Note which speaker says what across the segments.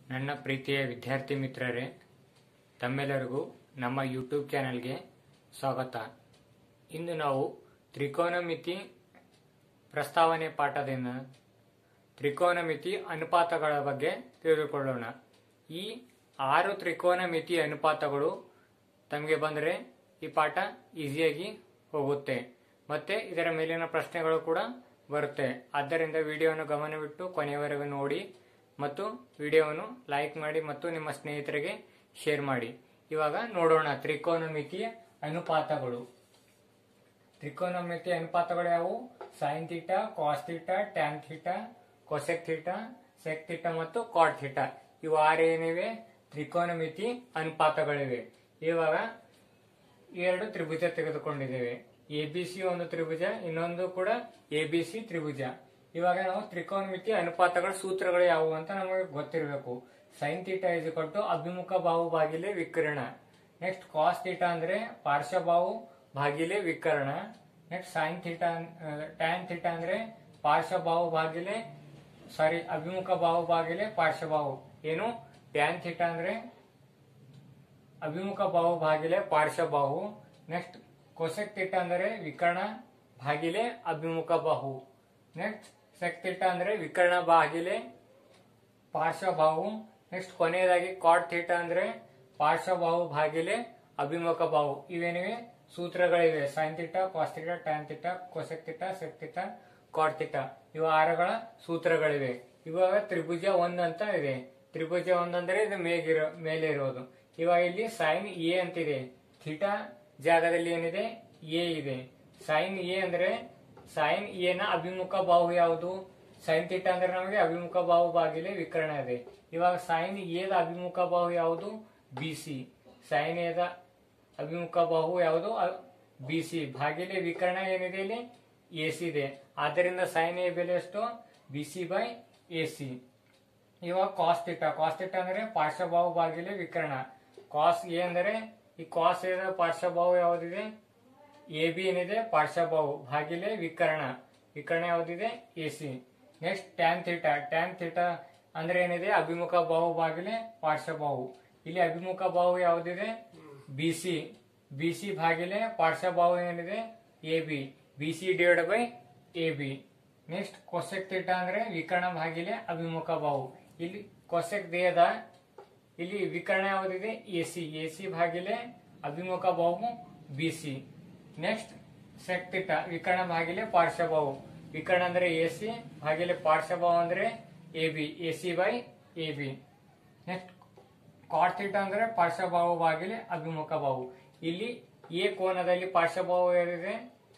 Speaker 1: ನನ್ನ ಪ್ರೀತಿಯ ವಿದ್ಯಾರ್ಥಿ ಮಿತ್ರರೇ ತಮ್ಮೆಲ್ಲರಿಗೂ ನಮ್ಮ ಯೂಟ್ಯೂಬ್ ಚಾನೆಲ್ಗೆ ಸ್ವಾಗತ ಇಂದು ನಾವು ತ್ರಿಕೋನಮಿತಿ ಪ್ರಸ್ತಾವನೆ ಪಾಠದಿಂದ ತ್ರಿಕೋನಮಿತಿ ಅನುಪಾತಗಳ ಬಗ್ಗೆ ತಿಳಿದುಕೊಳ್ಳೋಣ ಈ ಆರು ತ್ರಿಕೋನಮಿತಿ ಅನುಪಾತಗಳು ತಮಗೆ ಬಂದರೆ ಈ ಪಾಠ ಈಸಿಯಾಗಿ ಹೋಗುತ್ತೆ ಮತ್ತೆ ಇದರ ಮೇಲಿನ ಪ್ರಶ್ನೆಗಳು ಕೂಡ ಬರುತ್ತೆ ಆದ್ದರಿಂದ ವಿಡಿಯೋವನ್ನು ಗಮನವಿಟ್ಟು ಕೊನೆಯವರೆಗೂ ನೋಡಿ ಮತ್ತು ವಿಡಿಯೋವನ್ನು ಲೈಕ್ ಮಾಡಿ ಮತ್ತು ನಿಮ್ಮ ಸ್ನೇಹಿತರಿಗೆ ಶೇರ್ ಮಾಡಿ ಇವಾಗ ನೋಡೋಣ ತ್ರಿಕೋನಮಿತಿಯ ಅನುಪಾತಗಳು ತ್ರಿಕೋನಮಿತಿ ಅನುಪಾತಗಳು ಯಾವುವು sine theta cos theta tan theta cosec theta sec theta ಮತ್ತು ಕಾಟ್ ಥೀಟಾ ಇವು ಆರು ಏನಿವೆ ತ್ರಿಕೋನಮಿತಿ ಅನುಪಾತಗಳಿವೆ ಇವಾಗ ಎರಡು ತ್ರಿಭುಜ ತೆಗೆದುಕೊಂಡಿದ್ದೇವೆ ಎ ಬಿ ಸಿ ಒಂದು ತ್ರಿಭುಜ ಇನ್ನೊಂದು ಕೂಡ ಎ ಬಿ ಸಿ ತ್ರಿಭುಜ ಇವಾಗ ನಾವು ತ್ರಿಕೋನಮಿತಿ ಅನುಪಾತಗಳ ಸೂತ್ರಗಳು ಯಾವುವು ಅಂತ ನಮಗೆ ಗೊತ್ತಿರಬೇಕು ಸೈನ್ ಥೀಟಾ ಇಸ್ ಟು ಅಭಿಮುಖ ಬಾಹು ಭಾಗಿಲೆ ವಿಕರ್ಣ ನೆಕ್ಸ್ಟ್ ಕಾಸ್ ಥೀಟಾ ಅಂದ್ರೆ ಪಾರ್ಶ್ವಬಾಹು ಭಾಗಿಲೆ ವಿಕರ್ಣ next sine theta tan theta ಅಂದ್ರೆ ಪಾರ್ಶ್ವಬಾಹು ಭಾಗಿಲೆ ಸಾರಿ ಅಭಿಮುಖ ಬಾಹು ಭಾಗಿಲೆ ಪಾರ್ಶ್ವಬಾಹು ಏನು ಟ್ಯಾನ್ ಥೀಟಾ ಅಂದ್ರೆ ಅಭಿಮುಖ ಬಾಹು ಭಾಗಿಲೆ ಪಾರ್ಶ್ವಬಾಹು ನೆಕ್ಸ್ಟ್ ಕೊಸೆಕ್ ಥೀಟಾ ಅಂದರೆ ವಿಕರ್ಣ ಭಾಗಿಲೆ ಅಭಿಮುಖ ಬಾಹು ನೆಕ್ಸ್ಟ್ ಸೆಕ್ ಥೀಟಾ ಅಂದ್ರೆ ವಿಕರ್ಣ ಭಾಗಿಲೆ ಪಾರ್ಶ್ವಬಾಹು ನೆಕ್ಸ್ಟ್ ಕೊನೆಯದಾಗಿ ಕಾಟ್ ಥೀಟಾ ಅಂದ್ರೆ ಪಾರ್ಶ್ವಬಾಹು ಭಾಗಿಲೆ ಅಭಿಮುಖ ಬಾಹು ಇವೇನಿವೆ ಸೂತ್ರಗಳಿವೆ sine theta cos theta tan theta cosec theta sec theta cot theta ಇವು ಆರುಗಳ ಸೂತ್ರಗಳಿವೆ ಇವಾಗ ತ್ರಿಭುಜ ಒಂದ್ ಅಂತ ಇದೆ ತ್ರಿಭುಜ ಒಂದಂದ್ರೆ ಇದು ಮೇಗಿರೋ ಮೇಲೆ ಇರೋದು ಇವಾಗ ಇಲ್ಲಿ ಸೈನ್ ಎ ಅಂತಿದೆ ಥೀಟಾ ಜಾಗದಲ್ಲಿ ಏನಿದೆ ಎ ಇದೆ ಸೈನ್ ಎ ಅಂದ್ರೆ ಸೈನ್ ಎ ನ ಅಭಿಮುಖ ಬಾಹು ಯಾವುದು ಸೈನ್ ಥೀಟಾ ಅಂದ್ರೆ ನಮಗೆ ಅಭಿಮುಖ ಬಾಹು ಬಾಗಿಲೆ ವಿಕರಣ ಇದೆ ಇವಾಗ ಸೈನ್ ಎದ ಅಭಿಮುಖ ಬಾಹು ಯಾವುದು ಬಿ ಸಿ ಸೈನ್ ಎದ ಅಭಿಮುಖ ಬಾಹು ಯಾವುದು ಬಿ ಸಿ ಭಾಗಿಲೆ ವಿಕರಣ ಏನಿದೆ ಇಲ್ಲಿ ಎ ಸಿ ಇದೆ ಆದ್ದರಿಂದ ಸೈನ್ ಎ ಬೆಲೆ ಎಷ್ಟು B C by A C ಇವಾಗ ಕಾಸ್ ಥೀಟಾ ಕಾಸ್ ಥೀಟಾ ಅಂದ್ರೆ ಪಾರ್ಶ್ವಬಾಹು ಭಾಗಿಲೆ ವಿಕರಣ ಕಾಸ್ ಎ ಅಂದರೆ ಈ ಕಾಸ್ ಎ ಪಾರ್ಶ್ವಬಾಹು ಯಾವುದಿದೆ ಎ ಬಿ ಏನಿದೆ ಪಾರ್ಶ್ವಬಾಹು ಭಾಗಿಲೆ ವಿಕರಣ ವಿಕರಣ ಯಾವುದಿದೆ A C next tan theta tan theta ಅಂದ್ರೆ ಏನಿದೆ ಅಭಿಮುಖ ಬಾಹು ಭಾಗಿಲೆ ಪಾರ್ಶ್ವಬಾಹು ಇಲ್ಲಿ ಅಭಿಮುಖ ಬಾಹು ಯಾವುದಿದೆ ಬಿ ಸಿ ಬಿ ಸಿ ಭಾಗಿಲೆ ಪಾರ್ಶ್ವಬಾಹು ಏನಿದೆ A B B C divide by A B next cosec theta ಅಂದ್ರೆ ವಿಕರ್ಣ ಭಾಗಿಲೆ ಅಭಿಮುಖ ಬಾಹು ಇಲ್ಲಿ ಕೊಸೆಕ್ ದೇಹದ ಇಲ್ಲಿ ವಿಕರ್ಣ ಯಾವುದಿದೆ ಎ ಸಿ ಎ ಸಿ ಭಾಗಿಲೆ ಅಭಿಮುಖ ಬಾಹು B C next sec theta ವಿಕರ್ಣ ಭಾಗಿಲೆ ಪಾರ್ಶ್ವಬಾಹು ವಿಕರ್ಣ ಅಂದ್ರೆ ಎ ಸಿ ಭಾಗಿಲೆ ಪಾರ್ಶ್ವಬಾಹು ಅಂದ್ರೆ A B A C by A B next cot theta ಅಂದ್ರೆ ಪಾರ್ಶ್ವಬಾಹು ಭಾಗಿಲೆ ಅಭಿಮುಖ ಬಾಹು ಇಲ್ಲಿ ಎ ಕೋನದಲ್ಲಿ ಪಾರ್ಶ್ವಬಾಹು ಏನಿದೆ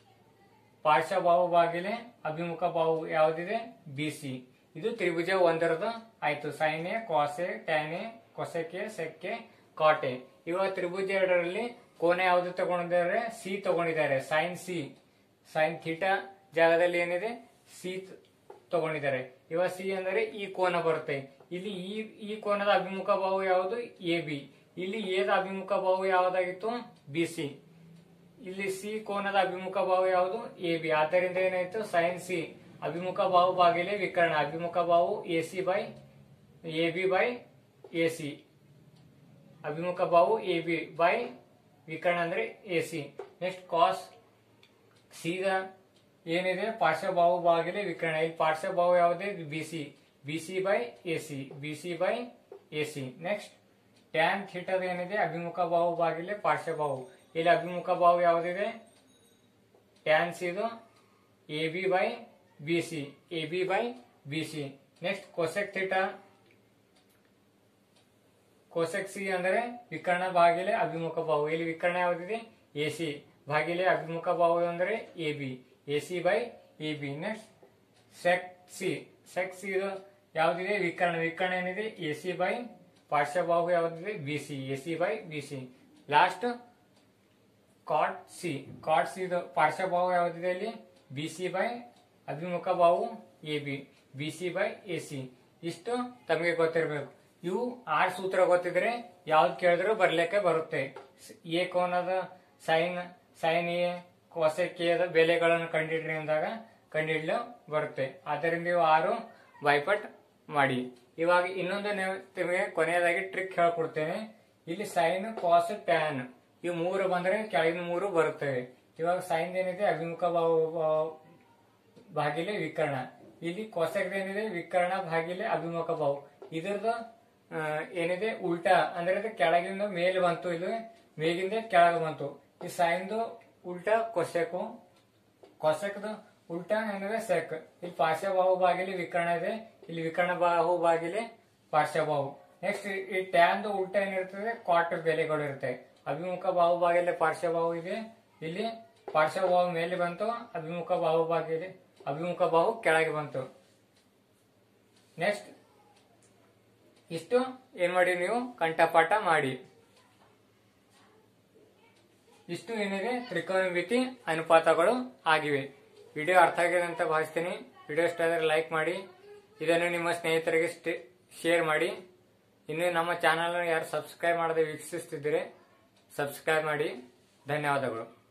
Speaker 1: ಪಾರ್ಶ್ವಬಾಹು ಬಾಗಿಲೆ ಅಭಿಮುಖ ಬಾಹು ಯಾವುದಿದೆ ಬಿ ಸಿ ಇದು ತ್ರಿಭುಜ ಒಂದರದು ಆಯ್ತು ಸೈನೆ ಕಾಸೆ ಟ್ಯಾನೆ ಕೊಸೆಕೆ ಸೆಕ್ಕೆ ಕಾಟೆ ಇವಾಗ ತ್ರಿಭುಜ ಎರಡರಲ್ಲಿ ಕೋನ ಯಾವುದು ತಗೊಂಡಿದ್ದಾರೆ ಸಿ ತಗೊಂಡಿದ್ದಾರೆ ಸೈನ್ ಸಿ ಸೈನ್ ಥೀಟಾ ಜಾಗದಲ್ಲಿ ಏನಿದೆ ಸಿ ತಗೊಂಡಿದ್ದಾರೆ ಇವಾಗ ಸಿ ಅಂದರೆ ಈ ಕೋನ ಬರುತ್ತೆ ಇಲ್ಲಿ ಈ ಈ ಕೋನದ ಅಭಿಮುಖ ಬಾಹು ಯಾವುದು ಎ ಬಿ ಇಲ್ಲಿ ಎದ ಅಭಿಮುಖ ಬಾಹು ಯಾವುದಾಗಿತ್ತು ಬಿ ಸಿ ಇಲ್ಲಿ ಸಿ ಕೋನದ ಅಭಿಮುಖ ಬಾಹು ಯಾವುದು ಎ ಬಿ ಆದ್ದರಿಂದ ಏನಾಯ್ತು ಸೈನ್ ಸಿ ಅಭಿಮುಖ ಬಾಹು ಬಾಗಿಲೆ ವಿಕರ್ಣ ಅಭಿಮುಖ ಬಾಹು A C by A B by A C ಅಭಿಮುಖ ಬಾಹು ಎ ಬಿ ಬೈ ವಿಕರ್ಣ ಅಂದ್ರೆ ಎ ಸಿ ನೆಕ್ಸ್ಟ್ ಕಾಸ್ ಸೀದ ಏನಿದೆ ಪಾರ್ಶ್ವಬಾಹು ಬಾಗಿಲೆ ವಿಕರ್ಣ ಇಲ್ಲಿ ಪಾರ್ಶ್ವಬಾಹು ಯಾವುದೇ B C B C by A C B C by A C next tan ಥೀಟದ ಏನಿದೆ ಅಭಿಮುಖ ಬಾಹು ಬಾಗಿಲೆ ಪಾರ್ಶ್ವಬಾಹು ಇಲ್ಲಿ ಅಭಿಮುಖ ಬಾಹು ಯಾವುದಿದೆ ಟ್ಯಾನ್ ಸಿದು A B by B C A B by B C next cosec theta cosec C ಅಂದರೆ ವಿಕರ್ಣ ಭಾಗಿಲೆ ಅಭಿಮುಖ ಬಾಹು ಇಲ್ಲಿ ವಿಕರ್ಣ ಯಾವುದಿದೆ ಎ ಸಿ ಭಾಗಿಲೆ ಅಭಿಮುಖ ಬಾಹು ಅಂದರೆ A B A C by A B next sec C sec C ಇದು ಯಾವುದಿದೆ ವಿಕರ್ಣ ವಿಕರ್ಣ ಏನಿದೆ ಎ ಸಿ ಬೈ ಪಾರ್ಶ್ವಬಾಹು ಯಾವುದಿದೆ B C A C by B C last cot C cot C ಇದು ಪಾರ್ಶ್ವಬಾಹು ಯಾವುದಿದೆ ಇಲ್ಲಿ ಬಿ ಸಿ ಬೈ ಅಭಿಮುಖ ಬಾಹು A B B C by A C ಇಷ್ಟು ತಮಗೆ ಗೊತ್ತಿರಬೇಕು ಇವು ಆರು ಸೂತ್ರ ಗೊತ್ತಿದ್ರೆ ಯಾವ್ದು ಕೇಳಿದ್ರು ಬರ್ಲಿಕ್ಕೆ ಬರುತ್ತೆ ಎ ಕೋನದ ಸೈನ್ ಸೈನ್ ಎ ಕೊಸೆಕ್ ಎದ ಬೆಲೆಗಳನ್ನು ಕಂಡಿಡ್ರಿ ಅಂದಾಗ ಕಂಡಿಡ್ಲು ಬರುತ್ತೆ ಆದ್ದರಿಂದ ಇವು ಆರು ಬೈಪಟ್ ಮಾಡಿ ಇವಾಗ ಇನ್ನೊಂದು ನೀವು ನಿಮಗೆ ಕೊನೆಯದಾಗಿ ಟ್ರಿಕ್ ಹೇಳ್ಕೊಡ್ತೇನೆ ಇಲ್ಲಿ ಸೈನ್ ಕಾಸ್ ಟ್ಯಾನ್ ಇವು ಮೂರು ಬಂದ್ರೆ ಕೆಳಗಿನ ಮೂರು ಬರುತ್ತವೆ ಇವಾಗ ಸೈನ್ ಏನಿದೆ ಅಭಿಮುಖ ಬಾಹು ಬಾಹು- ಭಾಗಿಲೆ ವಿಕರ್ಣ ಇಲ್ಲಿ ಕೊಸೆಕ್ ಏನಿದೆ ವಿಕರ್ಣ ಭಾಗಿಲೆ ಅಭಿಮುಖ ಬಾಹು ಇದ್ರದ್ದು ಆ, ಏನಿದೆ ಉಲ್ಟಾ ಅಂದ್ರೆ ಇದು ಕೆಳಗಿಂದ ಮೇಲೆ ಬಂತು ಇದು ಮೇಗಿಂದ ಕೆಳಗೆ ಬಂತು ಈ ಸೈನ್ದು ಉಲ್ಟಾ ಕೊಸೆಕು ಕೊಸೆಕ್ದು ಉಲ್ಟಾ ಏನಿದೆ ಸೆಕ್ ಇಲ್ಲಿ ಪಾರ್ಶ್ವಬಾಹು ಬಾಗಿಲಿ ವಿಕರ್ಣ ಇದೆ ಇಲ್ಲಿ ವಿಕರ್ಣ ಬಾಹು ಬಾಗಿಲಿ ಪಾರ್ಶ್ವಬಾಹು ನೆಕ್ಸ್ಟ್ ಈ ಟ್ಯಾನ್ದು ಉಲ್ಟಾ ಏನಿರ್ತದೆ ಕ್ವಾಟ್ ಬೆಲೆಗಳು ಇರುತ್ತೆ ಅಭಿಮುಖ ಬಾಹು ಬಾಗಿಲೆ ಪಾರ್ಶ್ವಬಾಹು ಇದೆ ಇಲ್ಲಿ ಪಾರ್ಶ್ವಬಾಹು ಮೇಲೆ ಬಂತು ಅಭಿಮುಖ ಬಾಹು ಬಾಗಿಲೆ ಅಭಿಮುಖ ಬಾಹು ಕೆಳಗೆ ಬಂತು ನೆಕ್ಸ್ಟ್ ಇಷ್ಟು ಏನ್ ಮಾಡಿ ನೀವು ಕಂಠಪಾಠ ಮಾಡಿ ಇಷ್ಟು ಏನಿದೆ ತ್ರಿಕೋನಮಿತಿ ಅನುಪಾತಗಳು ಆಗಿವೆ ವಿಡಿಯೋ ಅರ್ಥ ಆಗಿದೆ ಅಂತ ಭಾವಿಸ್ತೀನಿ ವಿಡಿಯೋ ಇಷ್ಟ ಆದರೆ ಲೈಕ್ ಮಾಡಿ ಇದನ್ನು ನಿಮ್ಮ ಸ್ನೇಹಿತರಿಗೆ ಶೇರ್ ಮಾಡಿ ಇನ್ನು ನಮ್ಮ ಚಾನಲ್ ಯಾರು ಸಬ್ಸ್ಕ್ರೈಬ್ ಮಾಡದೆ ವೀಕ್ಷಿಸ್ತಿದ್ದೀರಿ ಸಬ್ಸ್ಕ್ರೈಬ್ ಮಾಡಿ ಧನ್ಯವಾದಗಳು